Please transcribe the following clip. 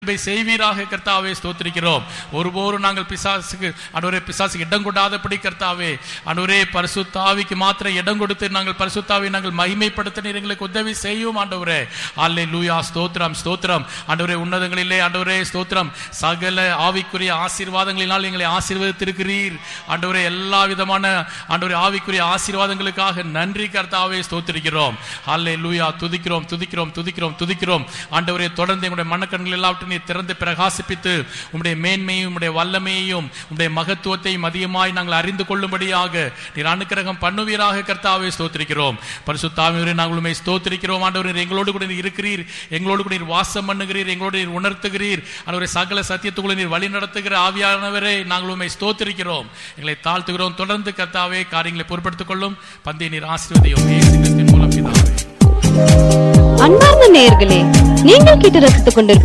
கிருபை செய்வீராக கர்த்தாவே ஸ்தோத்திரிக்கிறோம் ஒருபோரும் நாங்கள் பிசாசுக்கு அன்றுவரே பிசாசுக்கு இடம் கொடாதபடி கர்த்தாவே அன்றுவரே பரிசுத்தாவிக்கு மாத்திர இடம் கொடுத்து நாங்கள் பரிசுத்தாவை நாங்கள் மகிமைப்படுத்த நீர் எங்களுக்கு உதவி செய்யும் ஆண்டவரே அல்லே லூயா ஸ்தோத்திரம் ஸ்தோத்திரம் ஆண்டவரே உன்னதங்களிலே ஆண்டவரே ஸ்தோத்திரம் சகல ஆவிக்குரிய ஆசீர்வாதங்களினால் எங்களை ஆசீர்வதித்திருக்கிறீர் ஆண்டவரே எல்லா விதமான ஆண்டவரே ஆவிக்குரிய ஆசீர்வாதங்களுக்காக நன்றி கர்த்தாவே ஸ்தோத்திரிக்கிறோம் அல்லே லூயா துதிக்கிறோம் துதிக்கிறோம் துதிக்கிறோம் துதிக்கிறோம் ஆண்டவரே தொடர்ந்து எங்களுடைய மனக்கண்கள் எல்லாவற்றையும் நீர் திறந்து பிரகாசிப்பித்து உம்முடைய மேன்மையும் உம்முடைய வல்லமையையும் உம்முடைய மகத்துவத்தையும் அதிகமாய் நாங்கள் அறிந்து கொள்ளும்படியாக நீர் அனுக்கிரகம் பண்ணுவீராக கர்த்தாவே ஸ்தோத்திரிக்கிறோம் பரிசுத்தாவியரே நாங்கள் உண்மை ஸ்தோத்திரிக்கிறோம் ஆண்டவரே எங்களோடு கூட நீர் இருக்கிறீர் எங்களோடு கூட நீர் வாசம் பண்ணுகிறீர் எங்களோடு நீர் உணர்த்துகிறீர் ஆண்டவரே சகல சத்தியத்துக்குள்ள நீர் வழி நடத்துகிற ஆவியானவரே நாங்கள் உண்மை ஸ்தோத்திரிக்கிறோம் எங்களை தாழ்த்துகிறோம் தொடர்ந்து கர்த்தாவே காரியங்களை பொறுப்படுத்திக் கொள்ளும் பந்தை நீர் ஆசீர்வதியும் இயேசுவின் மூலம் பிதாவே அன்பார்ந்த நேயர்களே நீங்கள் கேட்டு ரசித்துக் கொண்டிருப்பது